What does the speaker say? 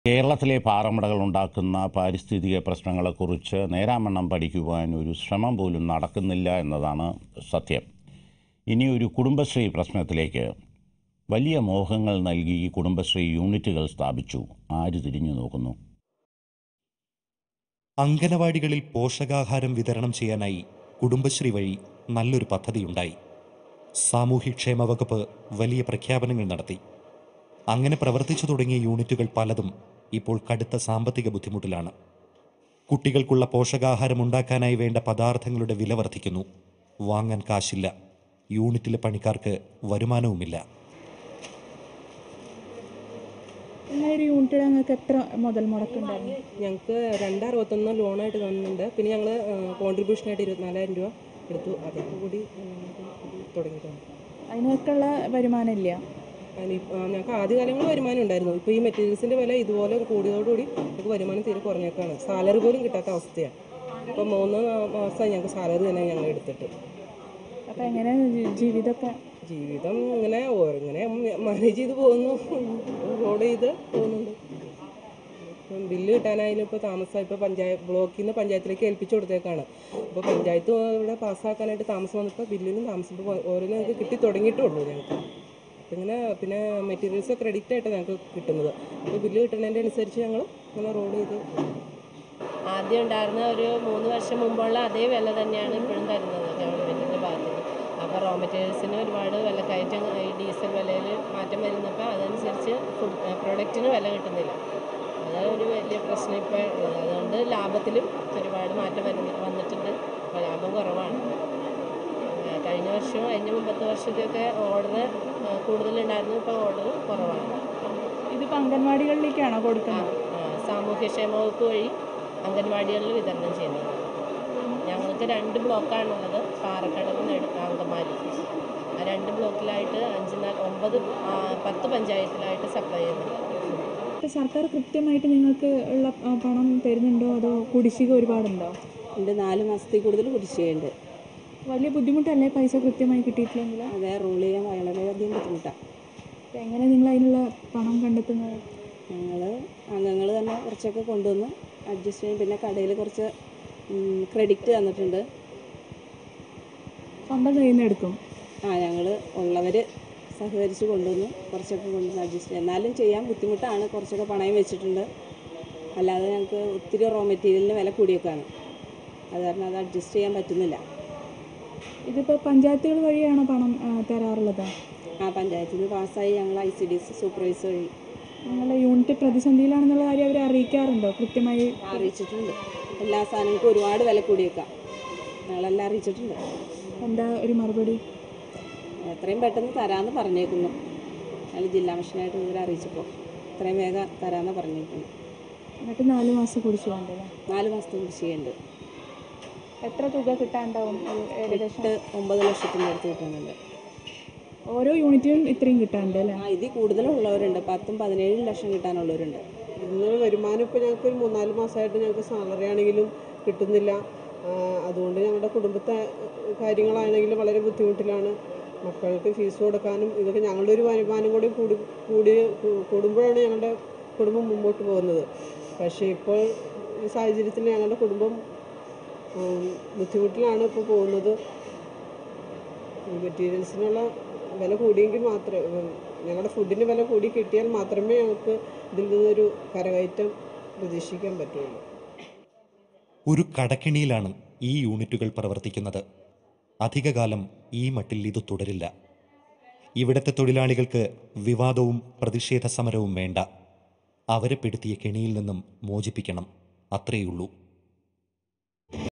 കേരളത്തിലെ പാറമടകൾ ഉണ്ടാക്കുന്ന പാരിസ്ഥിതിക പ്രശ്നങ്ങളെക്കുറിച്ച് നേരാമണ്ണം പഠിക്കുവാൻ ഒരു ശ്രമം പോലും നടക്കുന്നില്ല എന്നതാണ് സത്യം ഇനി ഒരു കുടുംബശ്രീ പ്രശ്നത്തിലേക്ക് വലിയ മോഹങ്ങൾ നൽകി ഈ കുടുംബശ്രീ യൂണിറ്റുകൾ സ്ഥാപിച്ചു ആര് തിരിഞ്ഞു നോക്കുന്നു അങ്കനവാടികളിൽ പോഷകാഹാരം വിതരണം ചെയ്യാനായി കുടുംബശ്രീ വഴി നല്ലൊരു പദ്ധതിയുണ്ടായി സാമൂഹ്യക്ഷേമ വകുപ്പ് വലിയ പ്രഖ്യാപനങ്ങൾ നടത്തി അങ്ങനെ പ്രവർത്തിച്ചു തുടങ്ങിയ യൂണിറ്റുകൾ പലതും ഇപ്പോൾ കടുത്ത സാമ്പത്തിക ബുദ്ധിമുട്ടിലാണ് കുട്ടികൾക്കുള്ള പോഷകാഹാരം ഉണ്ടാക്കാനായി വേണ്ട പദാർത്ഥങ്ങളുടെ വില വർദ്ധിക്കുന്നു വാങ്ങാൻ കാശില്ല യൂണിറ്റിലെ പണിക്കാർക്ക് വരുമാനവുമില്ല നിങ്ങളുടെ ഒരു യൂണിറ്റിൽ ഞങ്ങൾക്ക് എത്ര മുതൽ മുടക്കുണ്ടായിരുന്നു ഞങ്ങൾക്ക് രണ്ട് അറുപത്തൊന്ന് ലോണായിട്ട് തന്നിട്ടുണ്ട് പിന്നെ ഞങ്ങൾ കോൺട്രിബ്യൂഷനായിട്ട് ഇരുപത്തിനാലായിരം രൂപ എടുത്തു അതൊക്കെ കൂടി തുടങ്ങിയിട്ടുണ്ട് അതിനൊക്കെയുള്ള വരുമാനം ഇല്ല അതിന് ഇപ്പ- ആ, ഞങ്ങൾക്ക് ആദ്യകാലങ്ങളിൽ വരുമാനം ഉണ്ടായിരുന്നു ഇപ്പോൾ ഈ മെറ്റീരിയൽസിൻ്റെ വില ഇതുപോലെ കൂടിയതോടുകൂടി ഞങ്ങൾക്ക് വരുമാനം തീരെ കുറഞ്ഞേക്കാണ് സാലറി പോലും കിട്ടാത്ത അവസ്ഥയാണ് ഇപ്പോൾ മൂന്ന് മാസമായി ഞങ്ങൾക്ക് സാലറി തന്നെ ഞങ്ങൾ എടുത്തിട്ട് അപ്പം എങ്ങനെ ജി- ജീവിതമൊക്കെ ജീവിതം ഇങ്ങനെ ഓ- ഇങ്ങനെ മാനേജ് ചെയ്ത് പോകുന്നു റോഡ് ചെയ്ത് പോകുന്നുണ്ട് ഇപ്പം ബില്ല് കിട്ടാനായാലും ഇപ്പോൾ താമസം ഇപ്പോൾ പഞ്ചായത്ത് ബ്ലോക്കിൽ നിന്ന് പഞ്ചായത്തിലേക്ക് ഏൽപ്പിച്ചു കൊടുത്തേക്കാണ് ഇപ്പോൾ പഞ്ചായത്ത് ഇവിടെ പാസ്സാക്കാനായിട്ട് താമസം വന്നപ്പോൾ ബില്ലിനും താമസം ഇപ്പോൾ ഓരോന്നും ഞങ്ങൾക്ക് കിട്ടി തുടങ്ങിയിട്ടേ ഉള്ളൂ ഞങ്ങൾക്ക് അപ്പം ഇങ്ങനെ പിന്നെ മെറ്റീരിയൽസ് ക്രെഡിറ്റ് ആയിട്ട് ഞങ്ങൾക്ക് കിട്ടുന്നത് അപ്പോൾ ബില്ല് കിട്ടുന്നതിൻ്റെ അനുസരിച്ച് ഞങ്ങൾ ഇങ്ങനെ റോഡ് ചെയ്ത് ആദ്യം ഉണ്ടായിരുന്ന ഒരു മൂന്ന് വർഷം മുമ്പുള്ള അതേ വില തന്നെയാണ് ഇപ്പോഴും തരുന്നത് ഗവൺമെൻറ്റിൻ്റെ ഭാഗത്ത് നിന്ന് അപ്പോൾ റോ മെറ്റീരിയൽസിന് ഒരുപാട് വിലക്കയറ്റം ഈ ഡീസൽ വിലയിൽ മാറ്റം വരുന്നപ്പോൾ അതനുസരിച്ച് ഫുഡ് പ്രൊഡക്റ്റിന് വില കിട്ടുന്നില്ല അത് ഒരു വലിയ പ്രശ്നം ഇപ്പോൾ ഉള്ളത് അതുകൊണ്ട് ലാഭത്തിലും ഒരുപാട് മാറ്റം വരുന്ന വന്നിട്ടുണ്ട് അപ്പോൾ ലാഭം കുറവാണ് ആ, കഴിഞ്ഞ വർഷവും അതിൻ്റെ മുമ്പത്തെ വർഷത്തെയൊക്കെ ഓർഡർ കൂടുതലുണ്ടായിരുന്നു ഇപ്പോൾ ഓർഡർ കുറവാണ് ഇതിപ്പോൾ അംഗൻവാടികളിലേക്കാണോ ആ, കൊടുക്കുന്നത് ആ, സാമൂഹ്യക്ഷേമ വകുപ്പ് വഴി അംഗൻവാടികളിൽ വിതരണം ചെയ്യുന്നത് ഞങ്ങൾക്ക് രണ്ട് ബ്ലോക്കാണുള്ളത് പാറക്കടവ് നെടു അങ്കമാലി ആ രണ്ട് ബ്ലോക്കിലായിട്ട് അഞ്ച് നാല് ഒമ്പത് ആ, പത്ത് പഞ്ചായത്തിലായിട്ട് സപ്ലൈ ചെയ്യുന്നുണ്ട് ഇപ്പം സർക്കാർ കൃത്യമായിട്ട് നിങ്ങൾക്ക് ഉള്ള ആ, പണം തരുന്നുണ്ടോ അതോ കുടിശ്ശിക ഒരുപാടുണ്ടോ ഉണ്ട് നാല് മാസത്തിൽ കൂടുതൽ കുടിശ്ശികയുണ്ട് വലിയ ബുദ്ധിമുട്ടല്ലേ പൈസ കൃത്യമായി കിട്ടിയിട്ടില്ലെങ്കിൽ അതേ റോൾ ചെയ്യാൻ വളരെയധികം ബുദ്ധിമുട്ടാണ് അപ്പം എങ്ങനെ നിങ്ങൾ അതിനുള്ള പണം കണ്ടെത്തുന്നത് ഞങ്ങൾ അംഗങ്ങൾ തന്നെ കുറച്ചൊക്കെ കൊണ്ടുവന്ന് അഡ്ജസ്റ്റ് ചെയ്യും പിന്നെ കടയിൽ കുറച്ച് ക്രെഡിറ്റ് തന്നിട്ടുണ്ട് സ്വന്തം കയ്യിൽ നിന്ന് എടുക്കും ആ ഞങ്ങൾ ഉള്ളവർ സഹകരിച്ച് കൊണ്ടുവന്ന് കുറച്ചൊക്കെ കൊണ്ടുവന്ന് അഡ്ജസ്റ്റ് ചെയ്യും എന്നാലും ചെയ്യാൻ ബുദ്ധിമുട്ടാണ് കുറച്ചൊക്കെ പണയം വെച്ചിട്ടുണ്ട് അല്ലാതെ ഞങ്ങൾക്ക് ഒത്തിരി റോ മെറ്റീരിയലിന് വില കൂടിയേക്കാണ് അത് കാരണം അത് അഡ്ജസ്റ്റ് ചെയ്യാൻ പറ്റുന്നില്ല ഇതിപ്പോൾ പഞ്ചായത്തുകൾ വഴിയാണോ പണം ആ, തരാറുള്ളത് ആ പഞ്ചായത്തിൽ നിന്ന് പാസ്സായി ഞങ്ങൾ I C D S supervisor വഴി നിങ്ങളുടെ യൂണിറ്റ് പ്രതിസന്ധിയിലാണെന്നുള്ള കാര്യം അവർ അറിയിക്കാറുണ്ടോ കൃത്യമായി അറിയിച്ചിട്ടുണ്ട് എല്ലാ സാധനങ്ങൾക്കും ഒരുപാട് വില കൂടിയേക്കാം ഞങ്ങളെല്ലാം അറിയിച്ചിട്ടുണ്ട് എന്താ ഒരു മറുപടി എത്രയും പെട്ടെന്ന് തരാമെന്ന് പറഞ്ഞേക്കുന്നു ഞങ്ങൾ ജില്ലാ മിഷനായിട്ട് ഇവരെ അറിയിച്ചപ്പോൾ എത്രയും വേഗം തരാമെന്ന് പറഞ്ഞേക്കുന്നു എന്നിട്ട് നാല് മാസം കുടിച്ചു വേണ്ടല്ലേ നാല് മാസത്തെ കുടിശ്ശികയുണ്ട് എത്ര തുക കിട്ടാണ്ടാവും ഒരു ഏകദേശം എട്ട് ഒമ്പത് ലക്ഷത്തിൻ്റെ അടുത്ത് കിട്ടുന്നുണ്ട് ഓരോ യൂണിറ്റിനും ഇത്രയും കിട്ടാനുണ്ട് അല്ലേ ആ ഇതിൽ കൂടുതലുള്ളവരുണ്ട് പത്തും പതിനേഴും ലക്ഷം കിട്ടാനുള്ളവരുണ്ട് ഇന്ന് വരുമാനം ഇപ്പോൾ ഞങ്ങൾക്ക് ഒരു മൂന്നാല് മാസമായിട്ട് ഞങ്ങൾക്ക് സാലറി ആണെങ്കിലും കിട്ടുന്നില്ല ആ, അതുകൊണ്ട് ഞങ്ങളുടെ കുടുംബത്തെ കാര്യങ്ങളാണെങ്കിലും വളരെ ബുദ്ധിമുട്ടിലാണ് മക്കൾക്ക് ഫീസ് കൊടുക്കാനും ഇതൊക്കെ ഞങ്ങളുടെ ഒരു വരുമാനം കൂടി കൂടി കൂടി കൂ- കൂടുമ്പോഴാണ് ഞങ്ങളുടെ കുടുംബം മുമ്പോട്ട് പോകുന്നത് പക്ഷേ ഇപ്പോൾ ഈ സാഹചര്യത്തിൽ ഞങ്ങളുടെ കുടുംബം ഉം, ബുദ്ധിമുട്ടിലാണ് ഇപ്പോൾ പോകുന്നത് ഈ മെറ്റീരിയൽസിനുള്ള വില കൂടിയെങ്കിൽ മാത്രമേ ഉം, ഞങ്ങളുടെ ഫുഡിന് വില കൂടി കിട്ടിയാൽ മാത്രമേ ഞങ്ങൾക്ക് ഇതിൽ നിന്നൊരു കരകയറ്റം പ്രതീക്ഷിക്കാൻ പറ്റുള്ളൂ ഒരു കടക്കിണിയിലാണ് ഈ യൂണിറ്റുകൾ പ്രവർത്തിക്കുന്നത് അധികകാലം ഈ മട്ടിൽ ഇത് തുടരില്ല ഇവിടുത്തെ തൊഴിലാളികൾക്ക് വിവാദവും പ്രതിഷേധ സമരവും വേണ്ട അവരെ പെടുത്തിയ കെണിയിൽ നിന്നും മോചിപ്പിക്കണം അത്രയുള്ളൂ